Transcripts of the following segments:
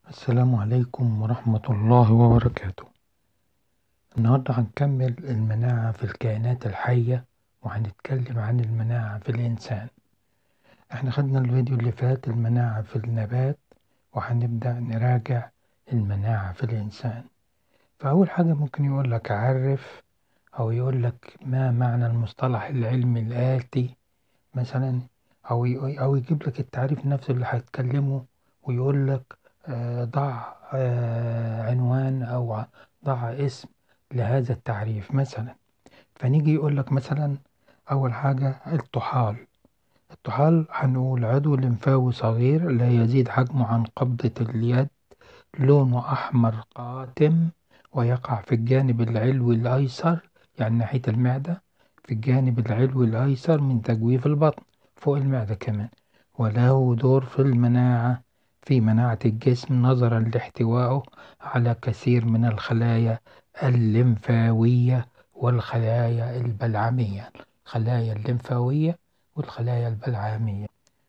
السلام عليكم ورحمة الله وبركاته النهاردة هنكمل المناعة في الكائنات الحية وهنتكلم عن المناعة في الإنسان احنا خدنا الفيديو اللي فات المناعة في النبات وهنبدأ نراجع المناعة في الإنسان فأول حاجة ممكن يقولك عرف أو يقولك ما معنى المصطلح العلمي الآتي مثلا أو أو يجيب لك التعريف نفسه اللي هيتكلمه ويقولك آه، ضع آه، عنوان أو ضع اسم لهذا التعريف مثلا فنيجي يقول لك مثلا أول حاجة الطحال الطحال هنقول عضو لمفاوي صغير لا يزيد حجمه عن قبضة اليد لونه أحمر قاتم ويقع في الجانب العلوي الأيسر يعني ناحية المعدة في الجانب العلوي الأيسر من تجويف البطن فوق المعدة كمان وله دور في المناعة في مناعة الجسم نظرا لاحتوائه على كثير من الخلايا الليمفاوية والخلايا البلعمية الخلايا الليمفاوية والخلايا البلعمية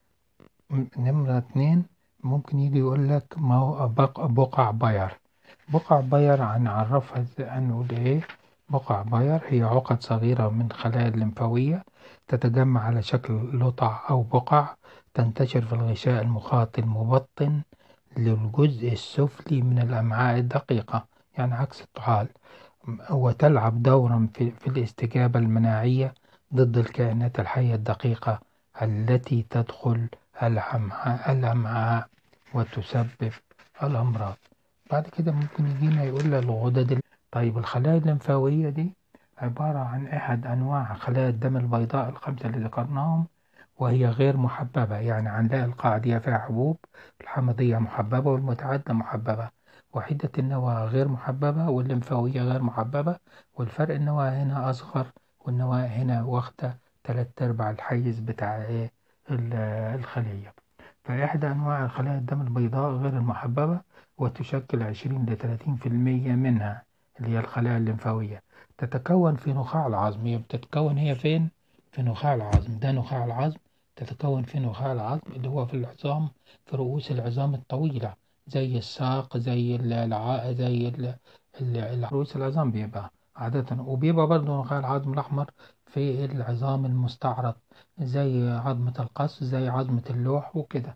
نمرة اتنين ممكن يجي يقول لك ما هو بقع باير بقع باير هنعرفها هنقول ايه بقع باير هي عقد صغيرة من خلايا الليمفاوية تتجمع على شكل لطع أو بقع تنتشر في الغشاء المخاطي المبطن للجزء السفلي من الأمعاء الدقيقة يعني عكس الطحال وتلعب دورا في, في الاستجابة المناعية ضد الكائنات الحية الدقيقة التي تدخل الأمعاء, الأمعاء وتسبب الأمراض بعد كده ممكن يجينا يقول الغدد طيب الخلايا الليمفاوية دي عبارة عن أحد أنواع خلايا الدم البيضاء الخمسة اللي ذكرناهم وهي غير محببة يعني عندها القاعدية فيها حبوب الحمضية محببة والمتعدة محببة وحدة النواة غير محببة والليمفاوية غير محببة والفرق النواة هنا أصغر والنواة هنا واخدة تلات أرباع الحيز بتاع إيه الخلية فإحدى أنواع خلايا الدم البيضاء غير المحببة وتشكل عشرين لتلاتين في المية منها اللي هي الخلايا الليمفاوية تتكون في نخاع العظم هي بتتكون هي فين؟ في نخاع العظم ده نخاع العظم تتكون في نخاع العظم اللي هو في العظام في رؤوس العظام الطويلة زي الساق زي الع... زي ال... رؤوس العظام بيبقى عادة وبيبقى برضه نخاع العظم الأحمر في العظام المستعرض زي عظمة القص زي عظمة اللوح وكده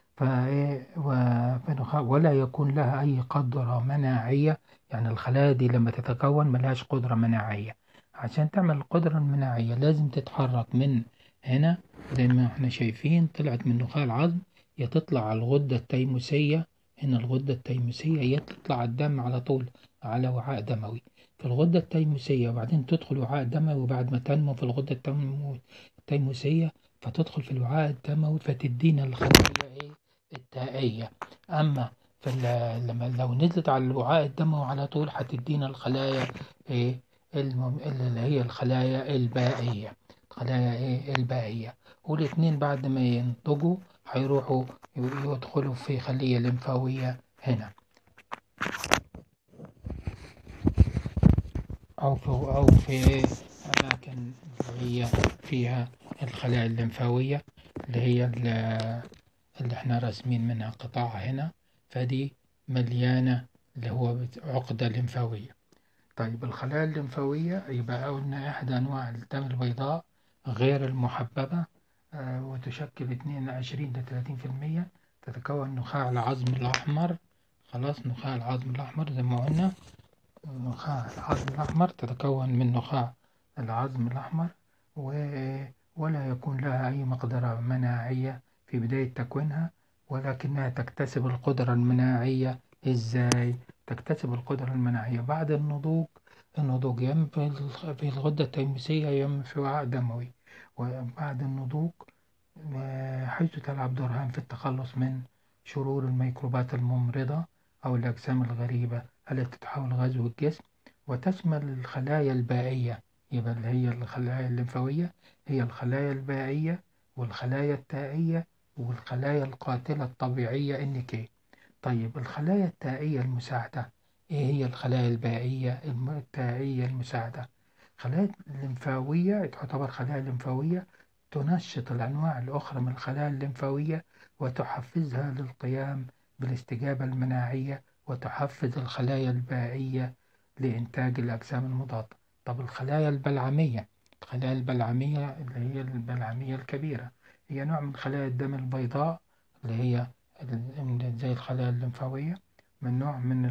ولا يكون لها أي قدرة مناعية يعني الخلايا دي لما تتكون ملهاش قدرة مناعية عشان تعمل القدرة المناعية لازم تتحرك من هنا زي ما احنا شايفين طلعت من نخاع العظم يا تطلع على الغدة التيموسية هنا الغدة التيموسية يا تطلع الدم على طول على وعاء دموي في الغدة التيموسية وبعدين تدخل وعاء دموي وبعد ما تنمو في الغدة التيموسية فتدخل في الوعاء الدموي فتدينا الخلايا ايه التائية أما في لما لو نزلت على الوعاء الدموي على طول هتدينا الخلايا ايه المم... اللي هي الخلايا البائية الخلايا ايه البائية والاثنين بعد ما ينضجوا هيروحوا يدخلوا في خلية لمفاوية هنا أو في أو في أماكن اللي هي فيها الخلايا الليمفاوية اللي هي اللي احنا راسمين منها قطاع هنا فدي مليانة اللي هو عقدة لمفاوية طيب الخلايا الليمفاوية يبقى قلنا إحدى أنواع الدم البيضاء غير المحببة آه وتشكل اتنين عشرين لتلاتين في المية تتكون نخاع العظم الأحمر خلاص نخاع العظم الأحمر زي ما قلنا نخاع العظم الأحمر تتكون من نخاع العظم الأحمر و... ولا يكون لها أي مقدرة مناعية في بداية تكوينها ولكنها تكتسب القدرة المناعية إزاي؟ تكتسب القدرة المناعية بعد النضوج النضوج يا في الغدة التيموسية يا في وعاء دموي وبعد النضوج حيث تلعب دور هام في التخلص من شرور الميكروبات الممرضة أو الأجسام الغريبة التي تحاول غزو الجسم وتشمل الخلايا البائية يبقى اللي هي الخلايا الليمفاوية هي الخلايا البائية والخلايا التائية والخلايا القاتلة الطبيعية NK طيب الخلايا التائية المساعدة إيه هي الخلايا البائية التائية المساعدة خلايا الليمفاوية تعتبر خلايا لمفاوية تنشط الأنواع الأخرى من الخلايا الليمفاوية وتحفزها للقيام بالاستجابة المناعية وتحفز الخلايا البائية لإنتاج الأجسام المضادة طب الخلايا البلعمية الخلايا البلعمية اللي هي البلعمية الكبيرة هي نوع من خلايا الدم البيضاء اللي هي زي الخلايا الليمفاوية من نوع من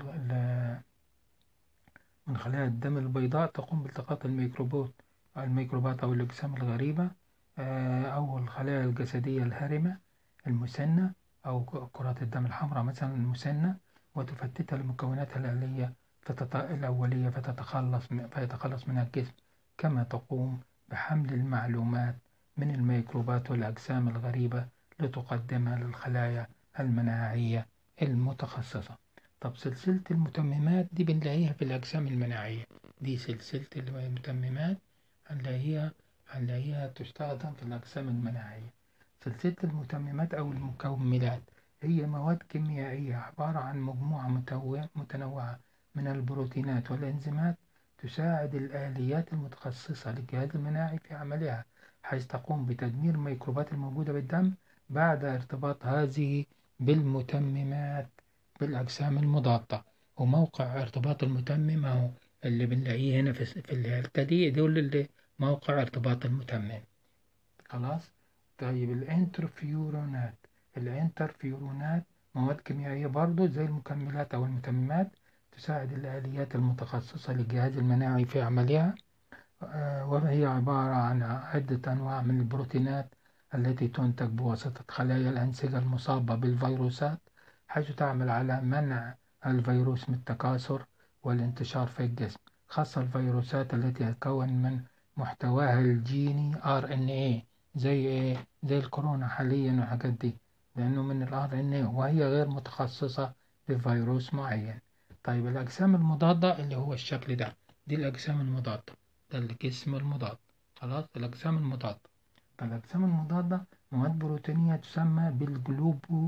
من خلايا الدم البيضاء تقوم بالتقاط الميكروبات الميكروبات أو الأجسام الغريبة آه، أو الخلايا الجسدية الهرمة المسنة أو كرات الدم الحمراء مثلا المسنة وتفتتها لمكوناتها الآلية الأولية فتتخلص فيتخلص منها الجسم كما تقوم بحمل المعلومات من الميكروبات والأجسام الغريبة لتقدمها للخلايا المناعية المتخصصة طب سلسلة المتممات دي بنلاقيها في الأجسام المناعية دي سلسلة المتممات هنلاقيها هنلاقيها تستخدم في الأجسام المناعية سلسلة المتممات أو المكملات هي مواد كيميائية عبارة عن مجموعة متنوعة من البروتينات والإنزيمات تساعد الآليات المتخصصة للجهاز المناعي في عملها حيث تقوم بتدمير الميكروبات الموجودة بالدم بعد ارتباط هذه بالمتممات بالأجسام المضادة وموقع ارتباط المتمم أهو اللي بنلاقيه هنا في في الحتة دي دول اللي موقع ارتباط المتمم خلاص طيب الانترفيورونات الانترفيورونات مواد كيميائية برضو زي المكملات أو المتممات تساعد الآليات المتخصصة للجهاز المناعي في عملها آه، وهي عبارة عن عدة أنواع من البروتينات التي تنتج بواسطة خلايا الأنسجة المصابة بالفيروسات حيث تعمل على منع الفيروس من التكاثر والانتشار في الجسم خاصة الفيروسات التي تتكون من محتواها الجيني RNA زي ايه زي الكورونا حاليا والحاجات دي لأنه من ال RNA وهي غير متخصصة بفيروس معين طيب الأجسام المضادة اللي هو الشكل ده دي الأجسام المضادة ده الجسم المضاد خلاص الأجسام المضادة الأجسام المضادة مواد بروتينية تسمى بالجلوبو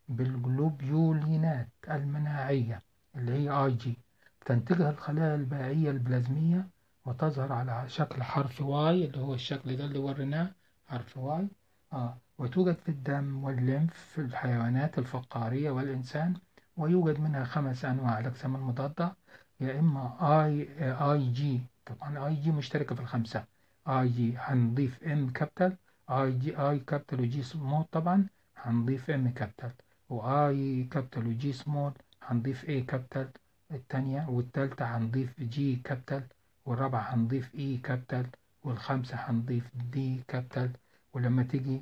بالجلوبيولينات المناعية اللي هي اي جي تنتجها الخلايا البائية البلازمية وتظهر على شكل حرف واي اللي هو الشكل ده اللي وريناه حرف واي آه وتوجد في الدم والليمف في الحيوانات الفقارية والإنسان ويوجد منها خمس أنواع الأجسام المضادة يا إما اي اي جي طبعا اي جي مشتركة في الخمسة اي جي هنضيف ام كابيتال اي جي اي كابيتال وجي سمول طبعا هنضيف ام كابيتال واي كابيتال وجي سمول هنضيف اي كابيتال التانية والتالتة هنضيف جي كابيتال والرابعة هنضيف اي كابيتال والخامسة هنضيف دي كابيتال ولما تيجي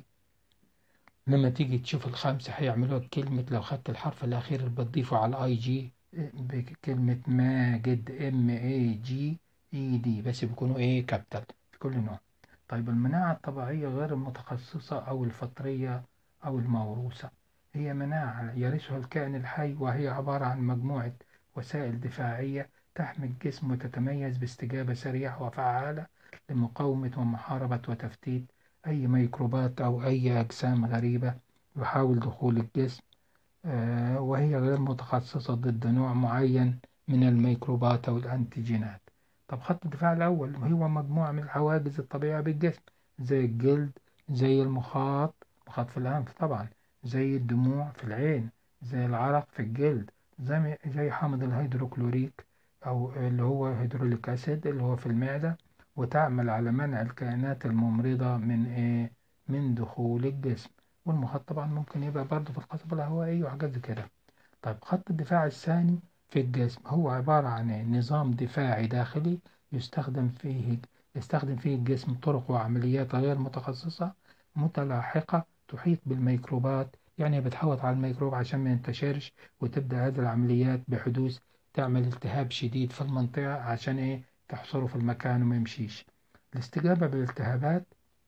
لما تيجي تشوف الخامسة هيعملوها بكلمة لو خدت الحرف الأخير اللي بتضيفه على الاي جي بكلمة ماجد ام اي جي اي دي بس بيكونوا ايه كابيتال في كل نوع طيب المناعة الطبيعية غير المتخصصة أو الفطرية أو الموروثة هي مناعة يرثها الكائن الحي وهي عبارة عن مجموعة وسائل دفاعية تحمي الجسم وتتميز باستجابة سريعة وفعالة لمقاومة ومحاربة وتفتيت أي ميكروبات أو أي أجسام غريبة يحاول دخول الجسم آه، وهي غير متخصصة ضد نوع معين من الميكروبات أو الأنتيجينات طب خط الدفاع الأول هو مجموعة من الحواجز الطبيعية بالجسم زي الجلد زي المخاط مخاط في الأنف طبعا زي الدموع في العين زي العرق في الجلد زي زي حامض الهيدروكلوريك أو اللي هو هيدروليك أسيد اللي هو في المعدة وتعمل على منع الكائنات الممرضة من إيه من دخول الجسم والمخاط طبعا ممكن يبقى برضه في القصبة الهوائية وحاجات زي كده طيب خط الدفاع الثاني في الجسم هو عبارة عن نظام دفاعي داخلي يستخدم فيه يستخدم فيه الجسم طرق وعمليات غير متخصصة متلاحقة تحيط بالميكروبات يعني بتحوط على الميكروب عشان ما ينتشرش وتبدأ هذه العمليات بحدوث تعمل التهاب شديد في المنطقة عشان ايه تحصره في المكان وما يمشيش الاستجابة بالالتهابات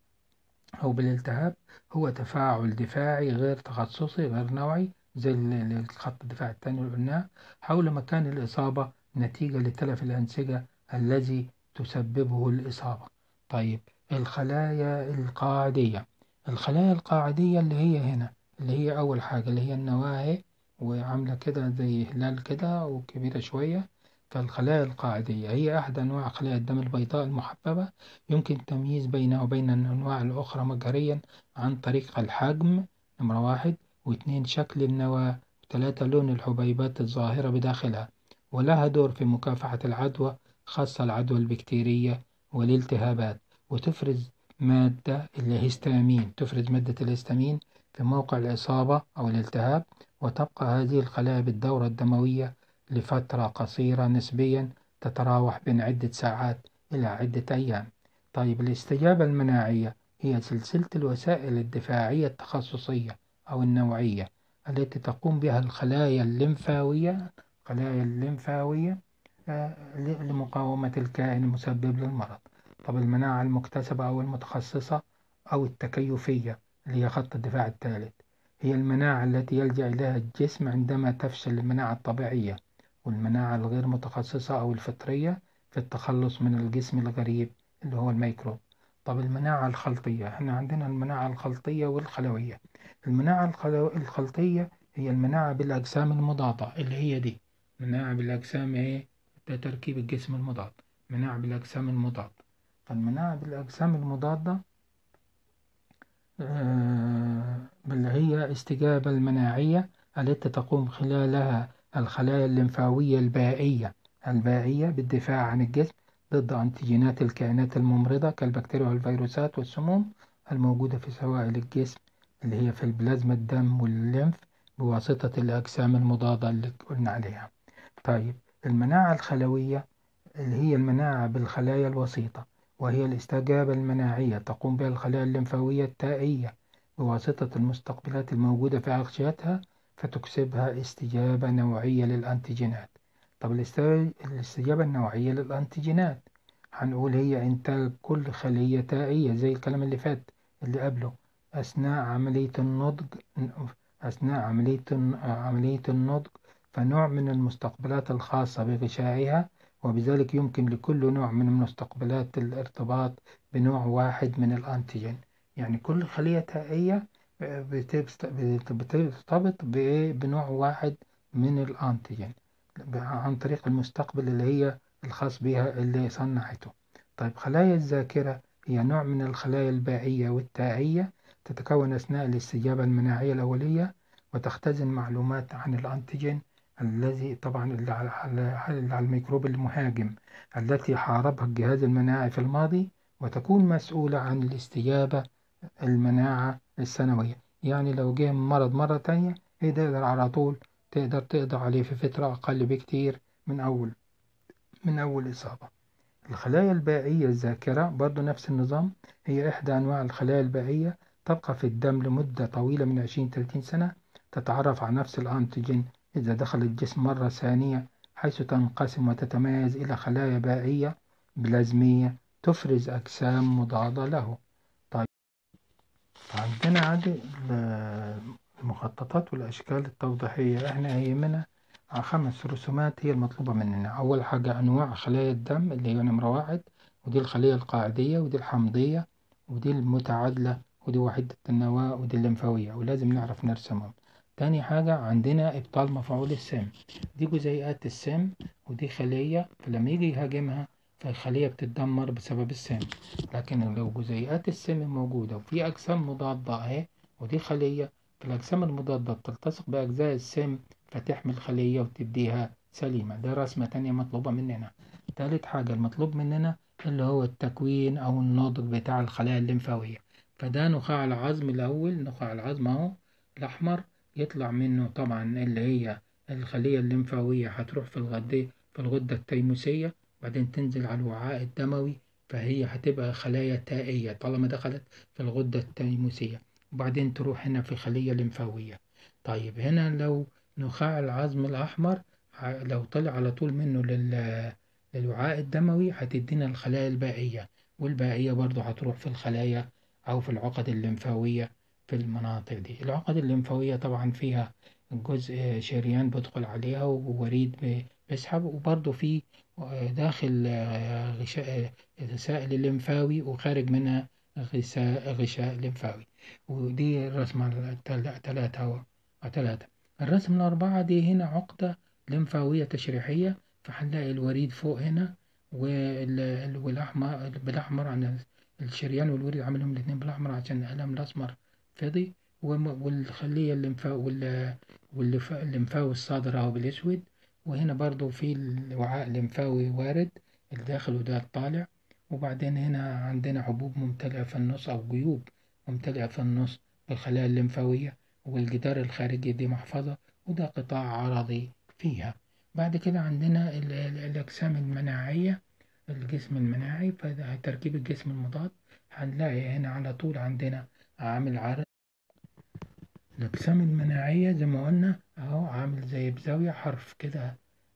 أو بالالتهاب هو تفاعل دفاعي غير تخصصي غير نوعي زي الخط الدفاع الثاني اللي قلناه حول مكان الإصابة نتيجة لتلف الأنسجة الذي تسببه الإصابة طيب الخلايا القاعدية الخلايا القاعدية اللي هي هنا اللي هي أول حاجة اللي هي النواة وعاملة كده زي هلال كده وكبيرة شوية فالخلايا القاعدية هي أحد أنواع خلايا الدم البيضاء المحببة يمكن التمييز بينها وبين الأنواع الأخرى مجهريا عن طريق الحجم نمرة واحد واثنين شكل النواة ثلاثة لون الحبيبات الظاهرة بداخلها ولها دور في مكافحة العدوى خاصة العدوى البكتيرية والالتهابات وتفرز مادة الهستامين تفرز مادة الهستامين في موقع الإصابة أو الالتهاب وتبقى هذه الخلايا بالدورة الدموية لفترة قصيرة نسبيا تتراوح بين عدة ساعات إلى عدة أيام طيب الاستجابة المناعية هي سلسلة الوسائل الدفاعية التخصصية أو النوعية التي تقوم بها الخلايا الليمفاوية خلايا الليمفاوية آه، لمقاومة الكائن المسبب للمرض طب المناعة المكتسبة أو المتخصصة أو التكيفية اللي هي خط الدفاع الثالث هي المناعة التي يلجأ إليها الجسم عندما تفشل المناعة الطبيعية والمناعة الغير متخصصة أو الفطرية في التخلص من الجسم الغريب اللي هو الميكروب طب المناعة الخلطية احنا عندنا المناعة الخلطية والخلوية المناعة الخلطية هي المناعة بالأجسام المضادة اللي هي دي مناعة بالأجسام ايه ده تركيب الجسم المضاد مناعة بالأجسام المضادة فالمناعة بالأجسام المضادة آه اللي هي استجابة المناعية التي تقوم خلالها الخلايا الليمفاوية البائية البائية بالدفاع عن الجسم ضد أنتيجينات الكائنات الممرضة كالبكتيريا والفيروسات والسموم الموجودة في سوائل الجسم اللي هي في البلازما الدم والليمف بواسطة الأجسام المضادة اللي قلنا عليها طيب المناعة الخلوية اللي هي المناعة بالخلايا الوسيطة وهي الاستجابة المناعية تقوم بها الخلايا الليمفاوية التائية بواسطة المستقبلات الموجودة في أغشيتها فتكسبها استجابة نوعية للأنتيجينات طب الاستجابة النوعية للأنتيجينات هنقول هي إنتاج كل خلية تائية زي الكلام اللي فات اللي قبله أثناء عملية النضج أثناء عملية عملية النضج فنوع من المستقبلات الخاصة بغشائها وبذلك يمكن لكل نوع من مستقبلات الارتباط بنوع واحد من الأنتيجين يعني كل خلية تائية بترتبط بنوع واحد من الأنتيجين عن طريق المستقبل اللي هي الخاص بها اللي صنعته طيب خلايا الذاكرة هي نوع من الخلايا البائية والتائية تتكون أثناء الاستجابة المناعية الأولية وتختزن معلومات عن الأنتيجين الذي طبعا اللي على الميكروب المهاجم التي حاربها الجهاز المناعي في الماضي وتكون مسؤولة عن الاستجابة المناعة السنوية يعني لو جه مرض مرة تانية هي تقدر على طول تقدر تقضي عليه في فترة أقل بكتير من أول من أول إصابة الخلايا البائية الذاكرة برضو نفس النظام هي إحدى أنواع الخلايا البائية تبقى في الدم لمدة طويلة من 20-30 سنة تتعرف على نفس الأنتيجين إذا دخل الجسم مرة ثانية حيث تنقسم وتتميز إلى خلايا بائية بلازمية تفرز أجسام مضادة له طيب عندنا عادي المخططات والأشكال التوضيحية إحنا هيهمنا خمس رسومات هي المطلوبة مننا أول حاجة أنواع خلايا الدم اللي هي نمرة واحد ودي الخلية القاعدية ودي الحمضية ودي المتعادلة ودي وحيدة النواة ودي الليمفاوية ولازم نعرف نرسمهم تاني حاجة عندنا إبطال مفعول السم دي جزيئات السم ودي خلية فلما يجي يهاجمها فالخلية بتتدمر بسبب السم لكن لو جزيئات السم موجودة وفي أجسام مضادة أهي ودي خلية فالأجسام المضادة بتلتصق بأجزاء السم فتحمي الخلية وتديها سليمة ده رسمة تانية مطلوبة مننا تالت حاجة المطلوب مننا اللي هو التكوين أو الناضج بتاع الخلايا الليمفاوية فده نخاع العظم الأول نخاع العظم أهو الأحمر يطلع منه طبعا اللي هي الخلية الليمفاوية هتروح في الغدة في الغدة التيموسية بعدين تنزل على الوعاء الدموي فهي هتبقى خلايا تائية طالما دخلت في الغدة التيموسية وبعدين تروح هنا في خلية لمفاوية طيب هنا لو نخاع العظم الأحمر لو طلع على طول منه للوعاء الدموي هتدينا الخلايا البائية والبائية برضو هتروح في الخلايا أو في العقد الليمفاوية في المناطق دي العقد الليمفاوية طبعا فيها جزء شريان بدخل عليها ووريد بيسحب وبرضه في داخل غشاء السائل الليمفاوي وخارج منها غشاء غشاء لمفاوي ودي الرسمة الثلاثة ثلاثة الرسم الأربعة دي هنا عقدة لمفاوية تشريحية فهنلاقي الوريد فوق هنا والأحمر بالأحمر عن الشريان والوريد عاملهم الاتنين بالأحمر عشان القلم الأسمر فضي وم- والخلية الليمفاوي الليمفاوي الصادر اهو بالاسود وهنا برضو في الوعاء الليمفاوي وارد الداخل وده الطالع وبعدين هنا عندنا حبوب ممتلئة في النص أو جيوب ممتلئة في النص بالخلايا الليمفاوية والجدار الخارجي دي محفظة وده قطاع عرضي فيها بعد كده عندنا ال- ال- الأجسام المناعية الجسم المناعي فتركيب الجسم المضاد هنلاقي هنا على طول عندنا عامل عرض الأجسام المناعية زي ما قلنا أهو عامل زي بزاوية حرف كده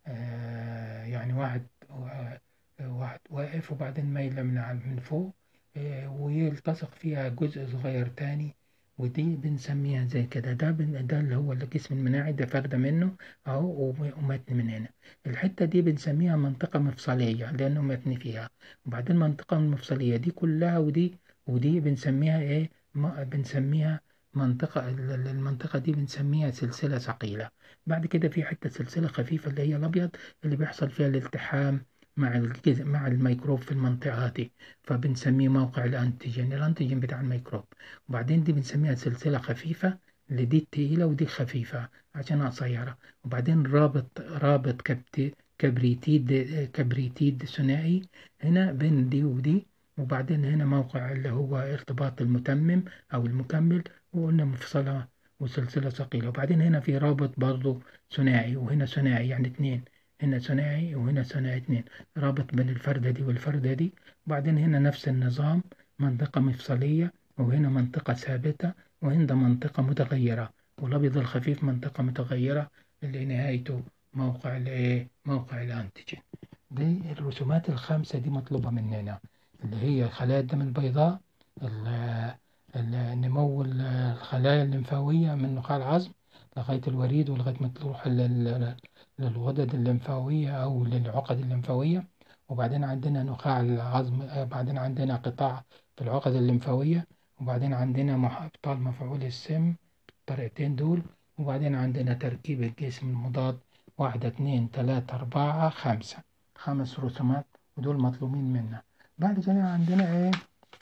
آه يعني واحد واحد واقف وبعدين مايلة من ع- من فوق آه ويلتصق فيها جزء صغير تاني ودي بنسميها زي كده ده بن- ده اللي هو الجسم المناعي ده فردة منه أهو وم- ومتن من هنا الحتة دي بنسميها منطقة مفصلية لأنه متن فيها وبعدين المنطقة المفصلية دي كلها ودي ودي بنسميها إيه ما بنسميها منطقة ال- ال- المنطقة دي بنسميها سلسلة ثقيلة بعد كده في حتة سلسلة خفيفة اللي هي الأبيض اللي بيحصل فيها الالتحام مع الجزء مع الميكروب في المنطقة دي فبنسميه موقع الأنتيجين الأنتيجين بتاع الميكروب وبعدين دي بنسميها سلسلة خفيفة اللي دي التقيلة ودي خفيفة عشانها قصيرة وبعدين رابط رابط كبت كبريتيد كبريتيد ثنائي هنا بين دي ودي وبعدين هنا موقع اللي هو ارتباط المتمم أو المكمل وقلنا مفصلة وسلسلة ثقيلة وبعدين هنا في رابط برضو ثنائي وهنا ثنائي يعني اتنين هنا ثنائي وهنا ثنائي اتنين رابط بين الفردة دي والفردة دي وبعدين هنا نفس النظام منطقة مفصلية وهنا منطقة ثابتة وهنا منطقة متغيرة والأبيض الخفيف منطقة متغيرة اللي نهايته موقع الايه موقع الأنتيجين دي الرسومات الخمسة دي مطلوبة مننا اللي هي خلايا الدم البيضاء ال- ال- نمو ال- الخلايا الليمفاوية من نخاع العظم لغاية الوريد ولغاية ما تروح لل- للغدد الليمفاوية أو للعقد الليمفاوية وبعدين عندنا نخاع العظم آه، بعدين عندنا قطاع في العقد الليمفاوية وبعدين عندنا مح- أبطال مفعول السم الطريقتين دول وبعدين عندنا تركيب الجسم المضاد واحدة اتنين تلاتة أربعة خمسة خمس رسومات ودول مطلوبين منا بعد كده عندنا ايه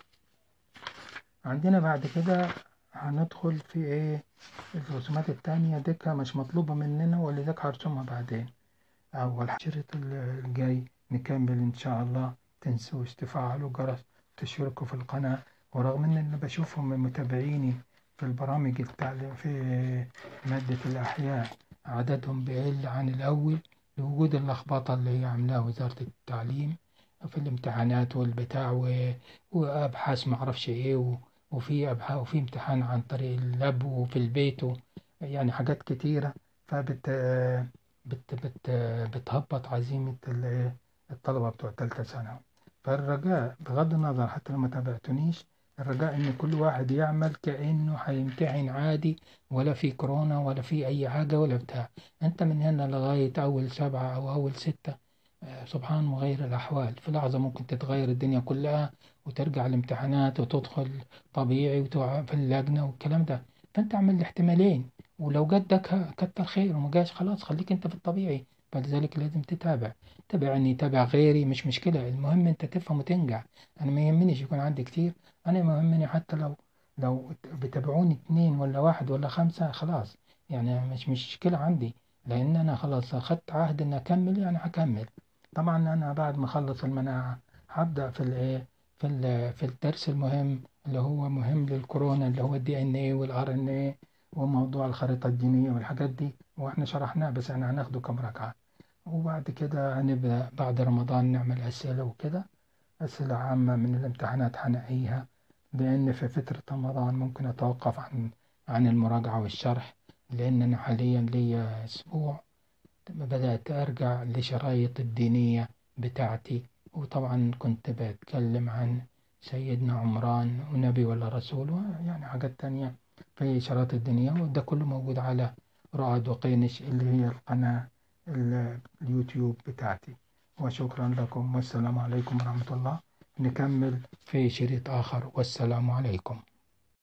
عندنا بعد كده هندخل في ايه الرسومات التانية ديكها مش مطلوبة مننا ولذلك هرسمها بعدين أول الشريط الجاي نكمل إن شاء الله تنسوش تفعلوا جرس تشتركوا في القناة ورغم إن اللي بشوفهم من متابعيني في البرامج التعليم في مادة الأحياء عددهم بيقل عن الأول لوجود اللخبطة اللي هي عاملاها وزارة التعليم في الامتحانات والبتاع و... وأبحاث معرفش إيه و... وفي أبحاث وفي امتحان عن طريق اللاب وفي البيت و... يعني حاجات كتيرة فبت بت بت بتهبط عزيمة ال- الطلبة بتوع تالتة ثانوي فالرجاء بغض النظر حتى لو ما تابعتونيش الرجاء إن كل واحد يعمل كأنه هيمتحن عادي ولا في كورونا ولا في أي حاجة ولا بتاع أنت من هنا لغاية أول سبعة أو أول ستة آه، سبحان مغير الأحوال في لحظة ممكن تتغير الدنيا كلها وترجع الامتحانات وتدخل طبيعي وتقع في اللجنة والكلام ده فأنت اعمل الاحتمالين ولو جت دك كتر خير وما جاش خلاص خليك انت في الطبيعي فلذلك لازم تتابع تابعني تابع غيري مش مشكلة المهم انت تفهم وتنجح انا ما يهمنيش يكون عندي كتير انا يهمني حتى لو لو بتابعوني اتنين ولا واحد ولا خمسة خلاص يعني مش مشكلة عندي لان انا خلاص اخدت عهد ان اكمل يعني هكمل طبعا انا بعد ما اخلص المناعة هبدأ في الايه في ال- في الدرس المهم اللي هو مهم للكورونا اللي هو الدي ان ايه والار ان ايه وموضوع الخريطة الدينية والحاجات دي واحنا شرحناه بس احنا هناخده كام ركعة وبعد كده هنبدأ بعد رمضان نعمل أسئلة وكده أسئلة عامة من الامتحانات هنقيها لأن في فترة رمضان ممكن أتوقف عن عن المراجعة والشرح لأن أنا حاليا ليا أسبوع بدأت أرجع لشرايط الدينية بتاعتي وطبعا كنت بتكلم عن سيدنا عمران ونبي ولا رسول يعني حاجات تانية في شرايط الدنيا وده كله موجود على رائد وقينش اللي هي القناة ال- اليوتيوب بتاعتي وشكرا لكم والسلام عليكم ورحمة الله نكمل في شريط آخر والسلام عليكم